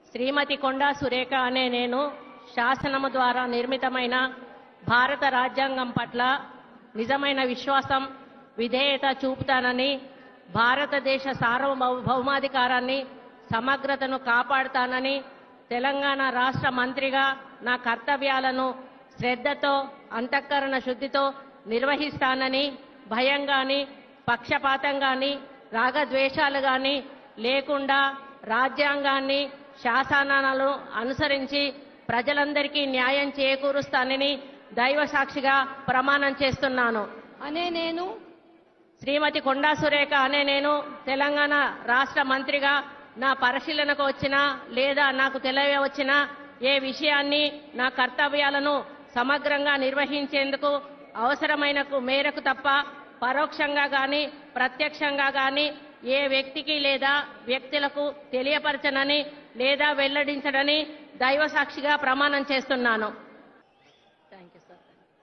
శ్రీమతి కొండా సురేఖ అనే నేను శాసనము ద్వారా నిర్మితమైన భారత రాజ్యాంగం పట్ల నిజమైన విశ్వాసం విధేయత చూపుతానని భారతదేశ సార్వభౌమాధికారాన్ని సమగ్రతను కాపాడుతానని తెలంగాణ రాష్ట్ర మంత్రిగా నా కర్తవ్యాలను శ్రద్ధతో అంతఃకరణ శుద్ధితో నిర్వహిస్తానని భయం గాని పక్షపాతం గాని రాగద్వేషాలు గాని లేకుండా రాజ్యాంగాన్ని శాసనాలను అనుసరించి ప్రజలందరికీ న్యాయం చేకూరుస్తానని దైవ సాక్షిగా ప్రమాణం చేస్తున్నాను అనే నేను శ్రీమతి కొండా సురేఖ అనే నేను తెలంగాణ రాష్ట్ర మంత్రిగా నా పరిశీలనకు వచ్చినా లేదా నాకు తెలియవచ్చినా ఏ విషయాన్ని నా కర్తవ్యాలను సమగ్రంగా నిర్వహించేందుకు అవసరమైన మేరకు తప్ప పరోక్షంగా గాని ప్రత్యక్షంగా గాని ఏ వ్యక్తికి లేదా వ్యక్తులకు తెలియపరచనని లేదా వెల్లడించడని దైవ సాక్షిగా ప్రమాణం చేస్తున్నాను థ్యాంక్ యూ సార్